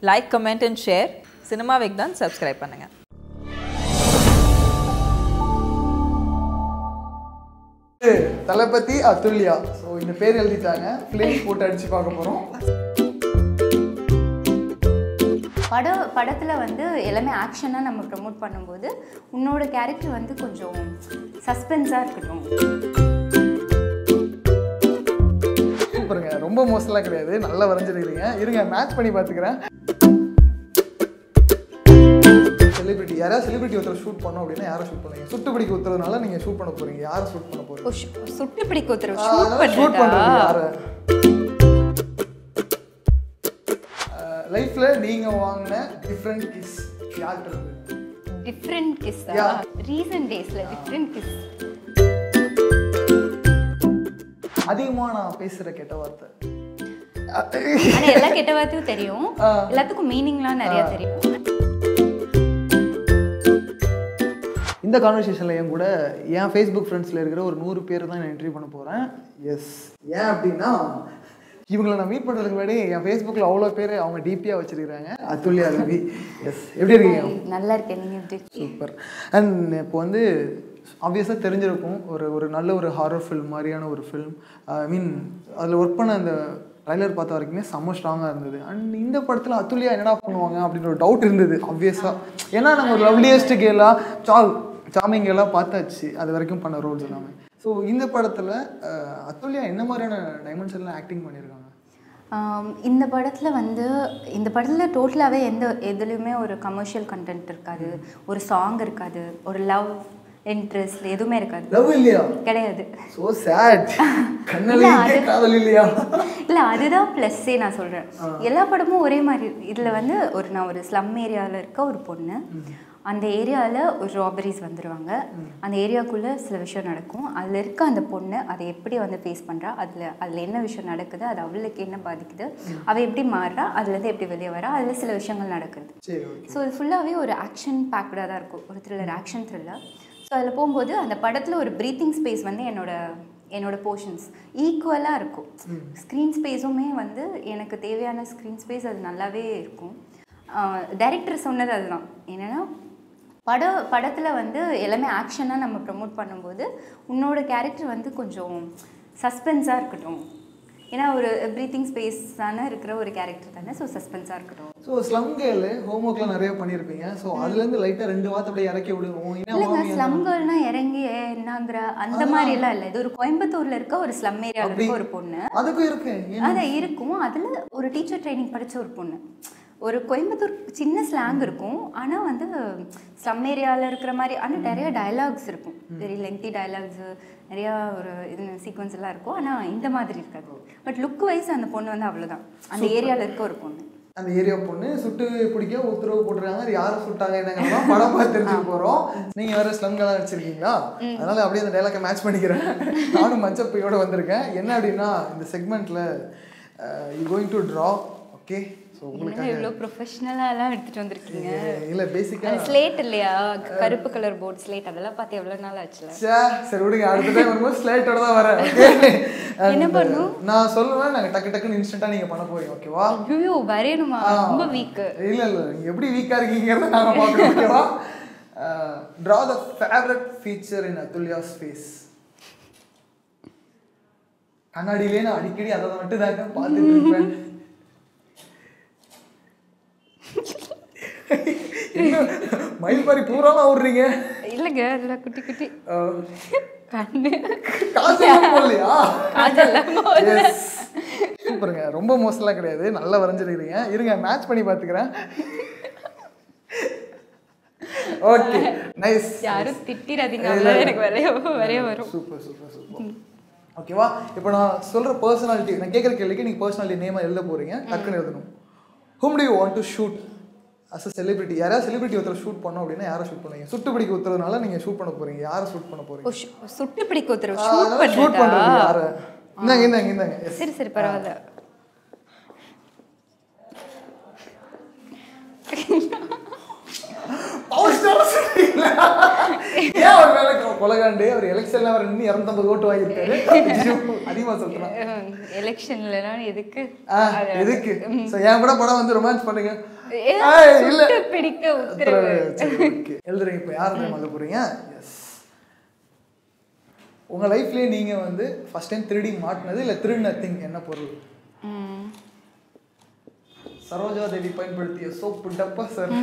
Like comment and share cinema தான் subscribe பண்ணுங்கள் Thalapathy Athulya so இந்த பேர் எழுதிட்டாங்க ஃபிலிம் போட்டு அடிச்சு பார்க்க போகிறோம் படம் படத்தில் வந்து எல்லாமே ஆக்ஷனாக நம்ம ப்ரமோட் பண்ணும்போது உன்னோட கேரக்டர் வந்து கொஞ்சம் சஸ்பென்ஸாக இருக்கட்டும் சூப்பருங்க ரொம்ப மோசம்லாம் கிடையாது நல்லா வரைஞ்சிருக்கிறீங்க இருங்க மேட்ச் பண்ணி பார்த்துக்கிறேன் செலிபிரிட்டி யாராவது செலிபிரிட்டி ஒருத்தர் ஷூட் பண்ணோம் அப்படின்னா யாரை ஷூட் பண்ணுவீங்க சுட்டுப்பிடிக்க ஒருத்தரனால நீங்கள் ஷூட் பண்ண போறீங்க யாரை ஷூட் பண்ண போறீங்க ஓ, ஷு- சுட்டு பிடிக்க ஒருத்தர் ஷூட் ஷூட் பண்ணுறா பண்ணுறது யாரை லைஃப்ல நீங்க வாங்கின டிஃப்ரெண்ட் கிஸ் யார்கிட்ட இருந்து டிஃப்ரெண்ட் கிஸ் Yeah. ரீசன்ட் டேஸில் டிஃப்ரெண்ட் கிஸ் அதிகமா நான் பேசுற கெட்ட வார்த்தை ஆனால் எல்லா கெட்ட வார்த்தையும் தெரியும் எல்லாத்துக்கும் மீனிங்லாம் நிறையா தெரியும் இந்த கான்வர்சேஷனில் என் கூட என் ஃபேஸ்புக் ஃப்ரெண்ட்ஸில் இருக்கிற ஒரு நூறு பேர் தான் நான் இன்டர்வியூ பண்ண போகிறேன் எஸ் ஏன் அப்படின்னா இவங்களை நான் மீட் பண்ணுறதுக்கு முன்னாடி என் ஃபேஸ்புக்கில் அவ்வளோ பேர் அவங்க டிபியாக வச்சிருக்கிறாங்க அதுல்யா ரவி எஸ் எப்படி இருக்கீங்க நல்லா இருக்கேன் நீங்கள் எப்படி சூப்பர் அண்ட் இப்போ வந்து ஆப்வியஸாக தெரிஞ்சிருக்கும் ஒரு ஒரு நல்ல ஒரு ஹாரர் ஃபில்ம் மாதிரியான ஒரு ஃபில்ம் ஐ மீன் அதில் ஒர்க் பண்ண அந்த ட்ரைலர் பார்த்த வரைக்குமே செம்ம ஸ்ட்ராங்காக இருந்தது அண்ட் இந்த படத்தில் அத்துலியா என்னடா பண்ணுவாங்க அப்படின்ற ஒரு டவுட் இருந்தது ஆப்வியஸாக ஏன்னா நம்ம ஒரு லவ்லியஸ்ட் கேலாக சா சாமிங் எல்லாம் பார்த்தாச்சு அது வரைக்கும் பண்ண ரோல்ஸ் எல்லாமே ஸோ இந்த படத்தில் அத்துலியா என்ன மாதிரியான டைமென்ஷனில் ஆக்டிங் பண்ணியிருக்காங்க ஆம், இந்த படத்தில் வந்து இந்த படத்தில் டோட்டலாகவே எந்த எதுலேயுமே ஒரு கமர்ஷியல் கண்டென்ட் இருக்காது ஒரு சாங் இருக்காது ஒரு லவ் இன்ட்ரெஸ்ட் எதுவுமே இருக்காது லவ் இல்லையா கிடையாது ஸோ சேட் கண்ணலையே காதல் இல்லையா இல்லை அதுதான் ப்ளஸ்ஸே நான் சொல்கிறேன் எல்லா படமும் ஒரே மாதிரி இதில் வந்து ஒரு நான் ஒரு ஸ்லம் ஏரியாவில் இருக்க ஒரு பொண்ணு அந்த ஏரியாவில் ஒரு ராபரிஸ் வந்துடுவாங்க அந்த ஏரியாக்குள்ளே சில விஷயம் நடக்கும் அதில் இருக்க அந்த பொண்ணு அதை எப்படி வந்து ஃபேஸ் பண்ணுறா அதில் அதில் என்ன விஷயம் நடக்குது அது அவளுக்கு என்ன பாதிக்குது அவள் எப்படி மாறுறா அதுலேருந்து எப்படி வெளியே வரா அதில் சில விஷயங்கள் நடக்குது சரி ஓகே ஸோ இது ஃபுல்லாகவே ஒரு ஆக்ஷன் பேக்டாக தான் இருக்கும் ஒரு த்ரில்லர் ஆக்ஷன் த்ரில்லர் ஸோ அதில் போகும்போது அந்த படத்தில் ஒரு ப்ரீத்திங் ஸ்பேஸ் வந்து என்னோட என்னோட போர்ஷன்ஸ் ஈக்குவலாக இருக்கும் ஸ்க்ரீன் ஸ்பேஸுமே வந்து எனக்கு தேவையான ஸ்க்ரீன் ஸ்பேஸ் அது நல்லாவே இருக்கும் டைரக்டர் சொன்னது அதுதான் என்னென்னா பட படத்தில் வந்து எல்லாமே ஆக்ஷனாக நம்ம ப்ரமோட் பண்ணும்போது உன்னோட கேரக்டர் வந்து கொஞ்சம் சஸ்பென்ஸாக இருக்கட்டும் ஏன்னா ஒரு ப்ரீத்திங் ஸ்பேஸ் தானே இருக்கிற ஒரு கேரக்டர் தானே ஸோ சஸ்பென்ஸாக இருக்கட்டும் ஸோ ஸ்லம் கேர்ளு ஹோம்ஒர்க்லாம் நிறைய பண்ணியிருப்பீங்க ஸோ அதுலேருந்து லைட்டாக ரெண்டு வார்த்தை அப்படியே இறக்கி விடுவோம் என்ன இல்லைங்க மாமி ஸ்லம் கேர்ள்னா இறங்கி என்னங்கிற அந்த மாதிரி எல்லாம் இல்லை இது ஒரு கோயம்புத்தூர்ல இருக்க ஒரு ஸ்லம் ஏரியாவில் இருக்க ஒரு பொண்ணு அதுக்கும் இருக்கு ஏன் அதான் இருக்கும் அதில் ஒரு டீச்சர் ட்ரைனிங் படிச்ச ஒரு பொண்ணு ஒரு கோயம்புத்தூர் சின்ன ஸ்லாங் இருக்கும் ஆனால் வந்து ஸ்லம் ஏரியாவில் இருக்கிற மாதிரி ஆனால் நிறைய டயலாக்ஸ் இருக்கும் வெரி லெங்தி டயலாக்ஸ் நிறையா ஒரு இது சீக்வன்ஸ் எல்லாம் இருக்கும் ஆனால் இந்த மாதிரி இருக்காது பட் லுக் வைஸ் அந்த பொண்ணு வந்து அவ்வளோதான் அந்த ஏரியாவில் இருக்க ஒரு பொண்ணு அந்த ஏரியா பொண்ணு சுட்டு பிடிக்க உத்தரவு போட்டிருக்காங்க அது யாரை சுட்டாங்க என்னங்கிறதெல்லாம் படம் பார்த்து தெரிஞ்சுக்க போகிறோம் நீங்கள் வேறு ஸ்லம்கெல்லாம் வச்சிருக்கீங்களா அதனால அப்படியே அந்த டைலாக்கை மேட்ச் பண்ணிக்கிறேன் நானும் மச்சப்பையோட வந்திருக்கேன் என்ன அப்படின்னா இந்த செக்மெண்ட்டில் you going to draw okay so உங்களுக்கு இவ்வளோ ப்ரொஃபஷ்னலாலாம் எடுத்துகிட்டு வந்திருக்கீங்க இல்லை பேசிக்காக ஸ்லேட் இல்லையா கருப்பு கலர் போர்ட் ஸ்லேட் அதெல்லாம் பார்த்து எவ்வளோ நாள் ஆச்சுல சே சரி விடுங்க அடுத்த டைம் வரும்போது ஸ்லேட்டோட தான் வரேன் ஓகே என்ன பண்ணும்? நான் சொல்லுவேன் நாங்கள் டக்கு டக்குன்னு இன்ஸ்டண்ட்டாக நீங்கள் பண்ண போறீங்க ஓகேவா ஐயோ வரையணுமா ரொம்ப வீக்கு இல்ல இல்ல நீங்க எப்படி வீக்கா இருக்கீங்கிறத நாங்க பார்க்கணும் ஓகேவா draw the favourite feature in Athulya's face கண்ணாடியிலே நான் அடிக்கடி அதை மட்டும் தாங்க பார்த்துட்டு இருப்பேன் என்ன மயில் பாரி பூராலாம் விடுறீங்க இல்லைங்க அதில் குட்டி குட்டி அஹ், கண்ணு காசு போடலையா அதெல்லாம் Yes. சூப்பருங்க ரொம்ப மோசம்லாம் கிடையாது நல்லா வரைஞ்சிருக்கிறீங்க இருங்க மேட்ச் பண்ணி பார்த்துக்கிறேன் ஓகே நைஸ் யாரும் திட்டிடாதீங்க அவ்வளோ எனக்கு வரைய வரைய வரும் சூப்பர் சூப்பர் சூப்பர் ஓகேவா இப்போ நான் சொல்ற பர்சனாலிட்டி நான் கேட்குற கேள்விக்கு நீங்கள் பர்சனாலிட்டி நேமாக எழுத போறீங்க டக்குன்னு எழுதணும் whom do you want to shoot as a celebrity யாராவது செலிபிரிட்டி ஒருத்தர் ஷூட் பண்ணோம் அப்படின்னா யாரை ஷூட் பண்ணுவீங்க சுட்டு பிடிக்க ஒருத்தரனால நீங்கள் ஷூட் பண்ண போறீங்க யாரை ஷூட் பண்ண போறீங்க ஓ, ஷு- சுட்டு பிடிக்க ஒருத்தர் ஷூட் ஷூட் பண்ணுறதா பண்ணுறது யாரை இந்தாங்க இந்தாங்க இந்தாங்க Yes. சரி சரி பரவாயில்ல பவர் ஸ்டார் சொல்றீங்களா? ஏன் அவர் மேல கொலகாண்டு அவர் எலெக்ஷன்ல அவர் நின்று இரநூத்தம்பது ஓட்டு வாங்கியிருக்காரு ஐயோ, அதிகமா சொல்றேன் எலெக்ஷன்லாம் எதுக்கு ஆ, எதுக்கு So, என் கூட படம் வந்து ரொமான்ஸ் பண்ணுங்க ஏ, ஏய், இல்ல சுட்டு பிடிக்க உத்தரவு சரி, okay. எழுதுறீங்க இப்போ யார் டைம் எழுத போறீங்க எஸ் உங்க லைஃப்லயே நீங்க வந்து ஃபர்ஸ்ட் டைம் திருடி மாட்டினது இல்ல திருடின திங் என்ன பொருள் ம். சரோஜா தேவி பயன்படுத்திய சோப்பு டப்பா சார்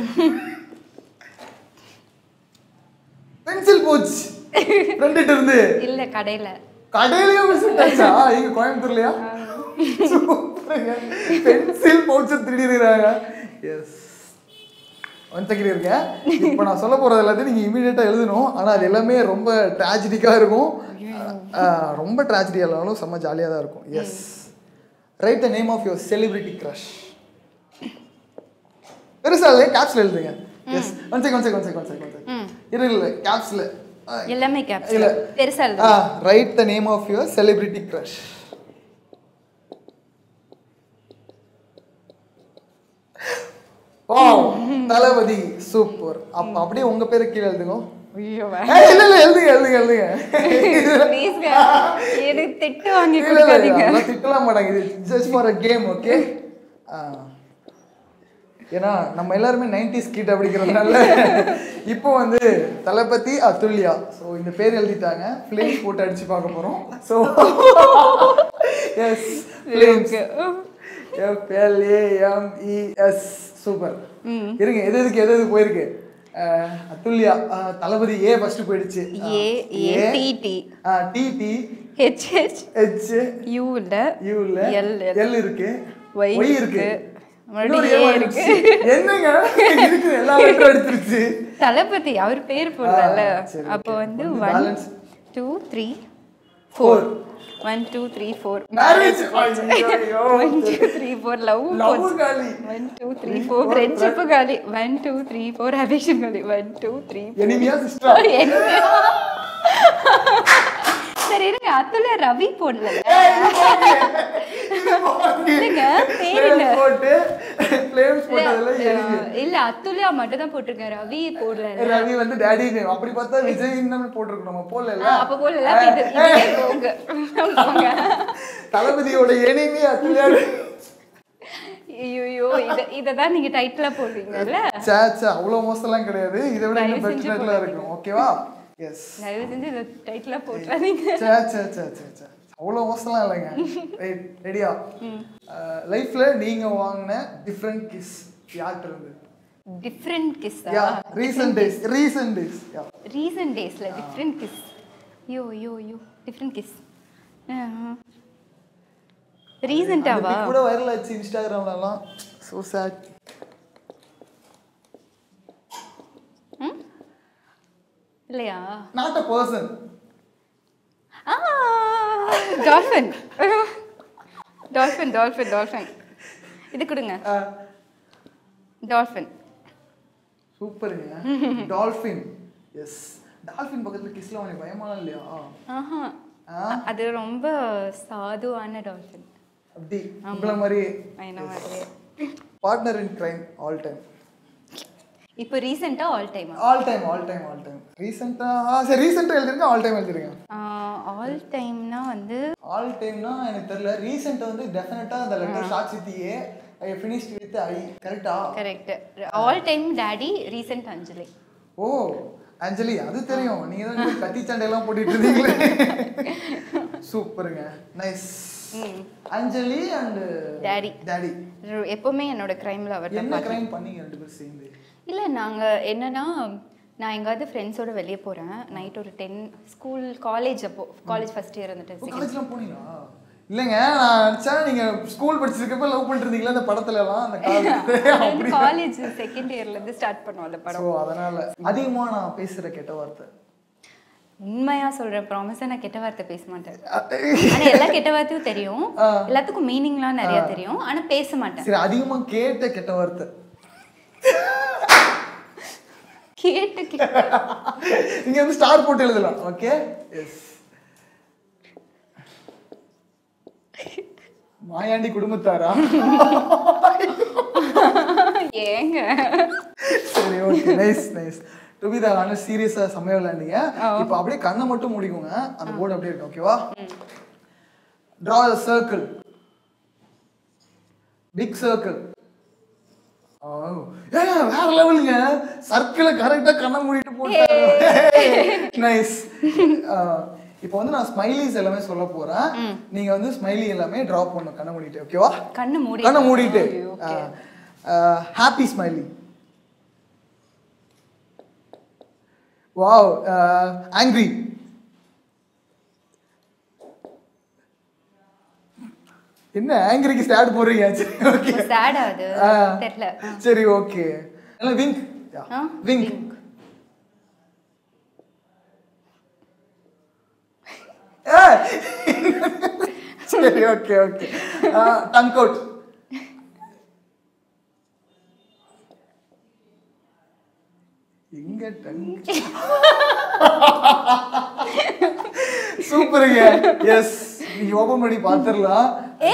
பென்சில் போச்சு ஃப்ரெண்டுட்டு இருந்து இல்ல கடையில கடையிலயும் விசிட் ஆச்சா இங்க கோயம்புத்தூர்லயா பென்சில் பவுச் திருடிடுறாங்க எஸ் ஒன் செகண்ட் இருக்கேன் இப்போ நான் சொல்ல போறது எல்லாத்தையும் நீங்க இமீடியட்டா எழுதணும் ஆனா அது எல்லாமே ரொம்ப ட்ராஜடிக்கா இருக்கும் ஆஹ், ரொம்ப ட்ராஜடி இல்லாலும் செம்ம ஜாலியா தான் இருக்கும் yes write the name of your celebrity crush பெருசா இல்லை கேப்ஸ்ல எழுதுங்க yes one check one check one check one check one check இரு இல்ல கேப்ஸ்ல எல்லாமே கேப்ஸ் இல்ல. பெருசா எழுது ஆ write the name of your celebrity crush wow Thalapathy super அப்ப அப்படியே உங்க பேரை கீழே எழுதுங்க ஐயோ ஏய், இல்ல இல்ல எழுதுங்க எழுதுங்க எழுதுங்க ப்ளீஸ்ங்க எனக்கு திட்டு வாங்கி இல்ல இல்ல கொடுக்காதீங்க அதெல்லாம் திட்டலாம் மாட்டாங்க இது just for a game okay ஏன்னா நம்ம எல்லாருமே நைன்டிஸ் கிட்ட அப்படிங்கிறதுனால இப்போ வந்து தளபதி அதுல்யா ஸோ இந்த பேர் எழுதிட்டாங்க ஃப்ளேம்ஸ் போட்டு அடிச்சு பார்க்க போறோம் so yes flames FLAMES super இருங்க எது எதுக்கு எது எது போயிருக்கு அஹ், அதுல்யா அஹ், தளபதி ஏ ஃபர்ஸ்ட் போயிடுச்சு A A T T T T H H H U இல்ல யூ இல்ல L, எல் இருக்கு Y ஒய் இருக்கு இருக்கு. மறுபடியும் இன்னொரு A A இருக்கு. வந்துருச்சு. என்னங்க இருக்கு எல்லா லெட்டரும் எடுத்துருச்சு தளபதி அவர் பேர் போடல ஆ, சரி, அப்போ okay. வந்து வந்து one balance. Two three four one two three four marriage one two three four love love காலி one two three four friendship காலி one two three four affection காலி ஒன் டூ த்ரீ எனிமியா சிஸ்டர் சரி இருங்க அத்துல ரவி போடல இல்லைங்க, பேர் இல்ல. போட்டு ஃப்ளேம்ஸ் போட்டதுல enemy. இல்ல அத்துலியா மட்டும் தான் போட்டிருக்கேன் ரவி போடல ரவி வந்து டேடி நேம் அப்படி பார்த்தா விஜய் நம்ம போட்டிருக்கோம் நம்ம போடல அப்ப போடல அப்ப இது இதுவே போங்க போங்க தளபதியோட எனிமி அதுல ஐயோ இத இததான் நீங்க டைட்டிலா போடுவீங்கல்ல சே சே அவ்வளவு மோசம்லாம் கிடையாது இதை விட இன்னும் தயவு செஞ்சு பெட்டர்ல இருக்கும் ஓகேவா எஸ் தயவு செஞ்சு இத டைட்டிலா போட்டுறாதீங்க சே சே சே சே சே அவ்வளோ மோசம்லாம் இல்லைங்க ரைட் ரெடியா லைஃப்ல நீங்க வாங்கின டிஃப்ரெண்ட் கிஸ் யார்கிட்ட இருந்து different kiss yeah recent days recent days yeah recent டேஸ்ல different kiss yo yo yo different kiss ரீசெண்டாவா கூட வைரல் ஆச்சு இன்ஸ்டாகிராம்லலாம் ஸோ சேட் இல்லையா not a person ah dolphin dolphin dolphin dolphin இது கொடுங்க டால்ஃபின் சூப்பருங்க டால்ஃபின் எஸ் டால்ஃபின் பக்கத்துல கிஸ்ல உனக்கு பயமா இல்லையா ஆஹா ஆ? அது ரொம்ப சாதுவான டால்ஃபின் அப்படி உங்களை மாதிரி என்ன மாதிரி partner in crime all time இப்போ ரீசெண்டா all time all time all time all time ரீசெண்டாக சரி ரீசெண்டாக எழுதிருங்க ஆல் டைம் எழுதிருங்க ஆல் டைம்னா வந்து ஆல் டைம்னா எனக்கு தெரியல ரீசெண்டாக வந்து டெஃபினட்டாக அந்த லெட்டர் ஷார்ட் வித்தியே ஐ ஃபினிஷ்ட் வித் ஐ கரெக்டா correct all time daddy recent Anjali oh Anjali அது தெரியும் நீங்க தான் இந்த கத்தி சண்டையெல்லாம் போட்டுட்டு இருந்தீங்களே சூப்பருங்க nice Anjali and Daddy. Daddy ரு- எப்பவுமே என்னோட கிரைம்ல அவர் என்ன கிரைம் பண்ணீங்க ரெண்டு பேரும் சேர்ந்து இல்லை நாங்க என்னன்னா நான் எங்காவது ஃப்ரெண்ட்ஸோட வெளியே போறேன் நைட் ஒரு டென் ஸ்கூல் காலேஜ் அப்போ காலேஜ் ஃபர்ஸ்ட் இயர் வந்துட்டு காலேஜ்லாம் போனீங்களா இல்லைங்க நான் நினச்சேன் நீங்க ஸ்கூல் படிச்சிருக்கப்ப லவ் பண்ணிட்டு இருந்தீங்களா அந்த படத்துல எல்லாம் அந்த காலேஜ் காலேஜ் செகண்ட் இயர்ல இருந்து ஸ்டார்ட் பண்ணுவோம் அந்த படம் ஸோ அதனால அதிகமா நான் பேசுற கெட்ட வார்த்தை உண்மையா சொல்றேன் ப்ராமிஸா நான் கெட்ட வார்த்தை பேச மாட்டேன் ஆனா எல்லா கெட்ட வார்த்தையும் தெரியும் எல்லாத்துக்கும் மீனிங்லாம் நிறைய தெரியும் ஆனா பேச மாட்டேன் சரி அதிகமா கேட்ட கெட்ட வார்த்தை கேட்டு கேட்டு இங்க வந்து ஸ்டார் போட்டு எழுதலாம் ஓகே எஸ் மாயாண்டி குடும்பத்தாரா ஏங்க சரி okay nice nice to be the honest சீரியஸா செம்மையா விளையாண்டீங்க இப்போ அப்படியே கண்ணை மட்டும் மூடிக்கோங்க அந்த போர்டு அப்படியே இருக்கு ஓகேவா டிரா சர்க்கிள் பிக் சர்க்கிள் வேற லெவலுங்க சர்க்கிளை கரெக்டா கண்ணை மூடிட்டு போட்டு நைஸ் இப்போ வந்து நான் ஸ்மைலிஸ் எல்லாமே சொல்ல போறேன் நீங்க வந்து ஸ்மைலி எல்லாமே டிரா பண்ணணும் கண்ணை மூடிட்டு ஓகேவா கண்ணு மூடி கண்ணை மூடிட்டு Okay. Happy smiley wow angry என்ன ஆங்கிரிக்கு ஸ்டார்ட் போடுறீங்க சரி ஓகே சேட் ஆகுது தெரியல சரி ஓகே எல்லாம் விங்க் ஆ, விங்க் wink. சரி ஓகே ஓகே டங்க் அவுட் எங்க டங்க் சூப்பருங்க எஸ் நீங்க ஓபன் பண்ணி பாத்துறலாம்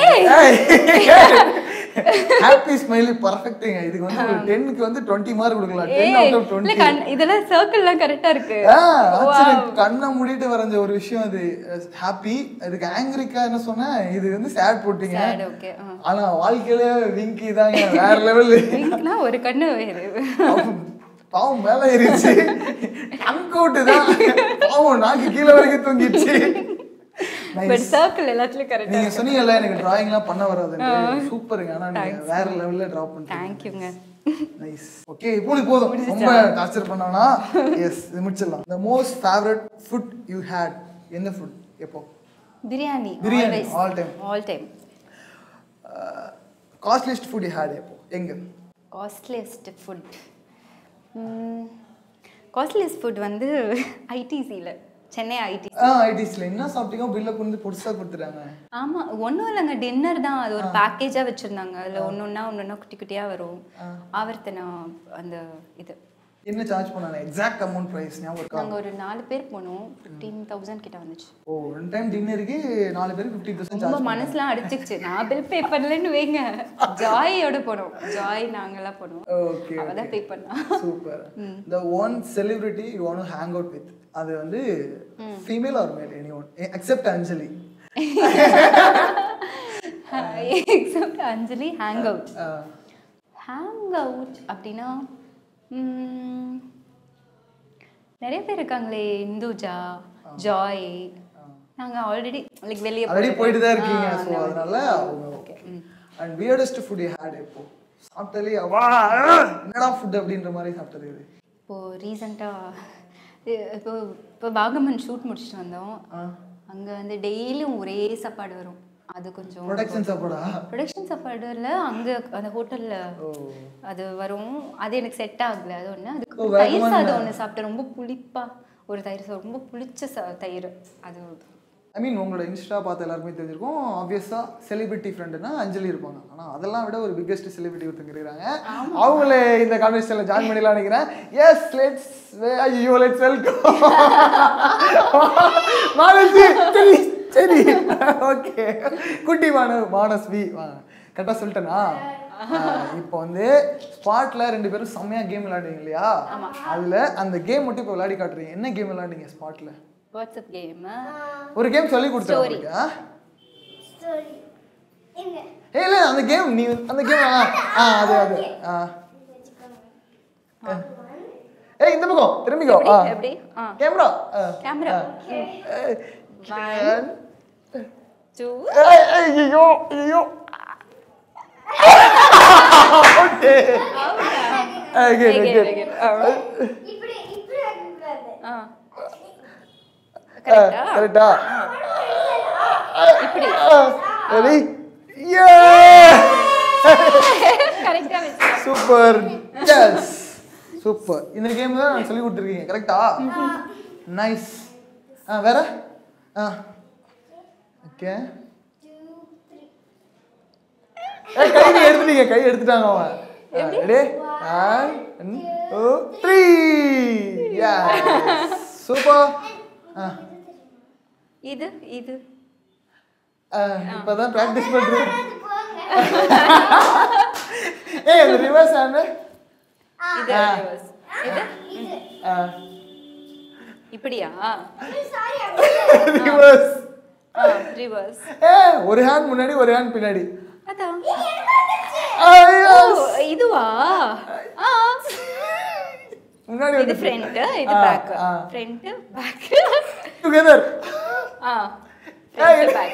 ஹாப்பி ஸ்மைலி பர்ஃபெக்ட்டுங்க இதுக்கு வந்து ஒரு டென்னுக்கு வந்து டுவெண்ட்டி மார்க் கொடுக்கலாம் டென் ஏய், அவுட் ஆஃப் இல்ல டுவெண்ட்டி கண் இதெல்லாம் சர்க்கிள்லாம் கரெக்டா இருக்கு ஆ, ஆச்சரியம். கண்ணை மூடிட்டு வரைஞ்ச ஒரு விஷயம் அது ஹாப்பி அதுக்கு ஆங்கிரிக்கா என்ன சொன்னேன் இது வந்து சேட் போட்டீங்க Sad, okay, ஆ. ஆனா வாழ்க்கையில விங்கி தாங்க வேற லெவல் விங்க்னா ஒரு கண்ணு வேறு பாவம் மேல ஏறிச்சு டங்க் அவுட் தான் பாவம் நாக்கு கீழே வரைக்கும் தூங்கிடுச்சு பட் Nice. சர்க்கிள் எல்லாத்துலயும் கரெக்டா நீங்க சொன்னீங்கல்ல எனக்கு டிராயிங்லாம் பண்ண வராது சூப்பருங்க ஆனா நீங்க வேற லெவல்ல டிரா பண்ணிட்டீங்க தேங்க்யூங்க நைஸ் ஓகே இப்போ இது போதும் ரொம்ப டார்ச்சர் பண்ணோம்னா எஸ் இது முடிச்சிடலாம் the most favorite food you had எந்த ஃபுட் எப்போ biryani biryani, all time. All time costliest food you had எப்போ எங்க காஸ்ட்லியஸ்ட் ஃபுட் காஸ்ட்லியஸ்ட் ஃபுட் வந்து ஐடிசியில் சென்னை ஐடி ஆ ஐடிஸ்ல என்ன சாப்பிட்டீங்க பில்ல கொண்டு பொடிசா கொடுத்துட்டாங்க ஆமா ஒன்றும் இல்லைங்க டின்னர் தான் அது ஒரு பேக்கேஜா வச்சிருந்தாங்க அதுல ஒன்று ஒன்றா ஒன்று ஒன்றா குட்டி குட்டியா வரும் ஆவர்த்தனா அந்த இது என்ன சார்ஜ் பண்ணாங்க எக்ஸாக்ட் அமௌண்ட் பிரைஸ் ஞாபகம் இருக்கா நாங்க ஒரு நாலு பேர் போனோம் ஃபிஃப்டீன் தௌசண்ட் கிட்ட வந்துச்சு ஓ ஒன் டைம் டின்னருக்கு நாலு பேருக்கு ஃபிஃப்டி தௌசண்ட் ரொம்ப சார்ஜ் மனசுலாம் அடிச்சுக்கிச்சு நான் பில் பே பண்ணலன்னு வைங்க ஜாயோட போனோம் ஜாய் நாங்கெல்லாம் போனோம் ஓகே அவ தான் பே பண்ணா super the one celebrity you want hang out with அது வந்து female or male any one except Anjali except Anjali hang out hang out அப்படின்னா ம், நிறைய பேர் இருக்காங்களே இந்துஜா ஜாய் நாங்க ஆல்ரெடி லைக் வெளியே ஆல்ரெடி போயிட்டு தான் இருக்கீங்க ஆ, ஸோ அந்த மாதிரி. அதனால அவங்க okay and weirdest food you had எப்போ சாப்பிட்டாலே வா என்னடா ஃபுட் அப்படின்ற மாதிரி சாப்பிட்டது இது இப்போ ரீசெண்டாக இப்போ இப்போ வாகமன் ஷூட் முடிச்சுட்டு வந்தோம் அங்கே வந்து டெய்லியும் ஒரே சாப்பாடு வரும் அது கொஞ்சம் ப்ரொடக்ஷன் சாப்பாடா ப்ரொடக்ஷன் சாப்பாடு இல்லை அங்கே அந்த ஹோட்டலில் அது வரும் அது எனக்கு செட் ஆகல அது ஒன்று அதுக்கு ஓ, தயிர் வாகமன்ல. சாதம் ஒன்று சாப்பிட்டேன் ரொம்ப புளிப்பா ஒரு தயிர் சாதம் ரொம்ப புளிச்ச ச தயிர் அது ஐ மீன் உங்களோட இன்ஸ்டா பார்த்து எல்லாருக்குமே தெரிஞ்சிருக்கும் ஆப்வியஸாக செலிபிரிட்டி ஃப்ரெண்டுனா அஞ்சலி இருப்பாங்க ஆனால் அதெல்லாம் விட ஒரு பிக்கெஸ்ட் செலிபிரிட்டி ஒருத்தங்க இருக்கிறாங்க அவங்களே இந்த கான்வெர்சேஷனில் ஜாயின் பண்ணிடலாம் நினைக்கிறேன் எஸ் லெட்ஸ் ஐயோ லெட்ஸ் வெல்கம் மானசி சரி சரி ஓகே குட்டி மான மானஸ் வி கரெக்டாக சொல்லிட்டேனா இப்போ வந்து ஸ்பாட்ல ரெண்டு பேரும் செம்மையா கேம் விளையாடுவீங்க இல்லையா அதுல அந்த கேம் மட்டும் இப்போ விளையாடி காட்டுறீங்க என்ன கேம் விளையாடுங்க ஸ்பாட்ல வாட்ஸ்அப் கேமு ஒரு கேம் சொல்லி கொடுத்தேன் Story. உங்களுக்கு, ஆ? ஏய் இல்ல அந்த கேம் நீ அந்த கேம் ஆ அது அது ஆ ஏய் இந்த பக்கம் திரும்பிக்கோ ஆ எப்படி ஆ கேமரா கேமரா ஒன் டூ ஏய் ஏய், ஐயோ ஐயோ ஓகே again again ஆ கரெக்டா கரெக்டா இப்படி ரெடி யே கரெக்டா வச்சு சூப்பர் எஸ் சூப்பர் இந்த கேம் தான் நான் சொல்லி கொடுத்துருக்கீங்க கரெக்டா நைஸ் ஆ வேற ஆ ஓகே ஏய் கை நீ எடுத்துட்டீங்க கை எடுத்துட்டாங்க அவன் ready one two three yes super ஆ இது இது ஆ, இப்பதான் ப்ராக்டிஸ் பண்றேன் ஏய் அந்த ரிவர்ஸ் ஹேண்ட் இது reverse. இது இப்படியா சாரி ரிவர்ஸ் ரிவர்ஸ் ஏ ஒரு ஹேண்ட் முன்னாடி ஒரு ஹேண்ட் பின்னாடி அதான் ஐயோ ஓ, இதுவா ஆ முன்னாடி இது வந்து ஃப்ரண்ட் இது ஆ, பேக் ஆ. ஃப்ரண்ட் பேக் டுகெதர் ஆ front back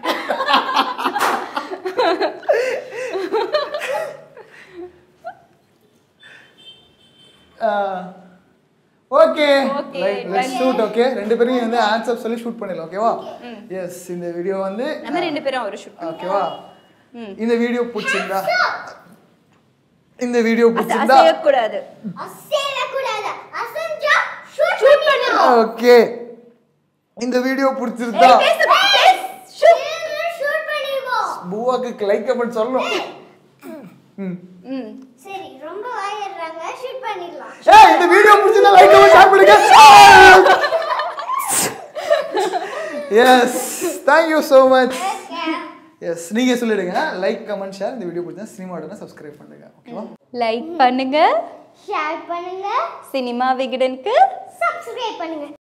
okay Okay, let's shoot okay ரெண்டு பேரும் வந்து ஆன்சர் சொல்லி ஷூட் பண்ணிடலாம் ஓகேவா எஸ் இந்த வீடியோ வந்து நம்ம ரெண்டு பேரும் ஒரு ஷூட் ஓகேவா ம். இந்த வீடியோ பிடிச்சிருந்தா இந்த வீடியோ பிடிச்சிருந்தா அசைய கூடாது அசைல கூடாது அசஞ்சா ஷூட் ஷூட் பண்ணிடுவோம் ஓகே இந்த வீடியோ பிடிச்சிருந்தா ஷூட் ஷூட் பண்ணிடுவோம் பூவாக்கு லைக் கமெண்ட் சொல்லணும் ம் ம் சரி ரொம்ப வாயிடுறாங்க ஷூட் பண்ணிடலாம் ஏய் இந்த வீடியோ பிடிச்சிருந்தா லைக் கமெண்ட் ஷேர் பண்ணுங்க yes thank you so much yes நீங்க சொல்லிடுங்க லைக் கமெண்ட் ஷேர் இந்த வீடியோ பிடிச்சா சினிமாடனை சப்ஸ்கிரைப் பண்ணுங்க ஓகேவா லைக் பண்ணுங்க ஷேர் பண்ணுங்க சினிமா விகடனுக்கு சப்ஸ்கிரைப் பண்ணுங்க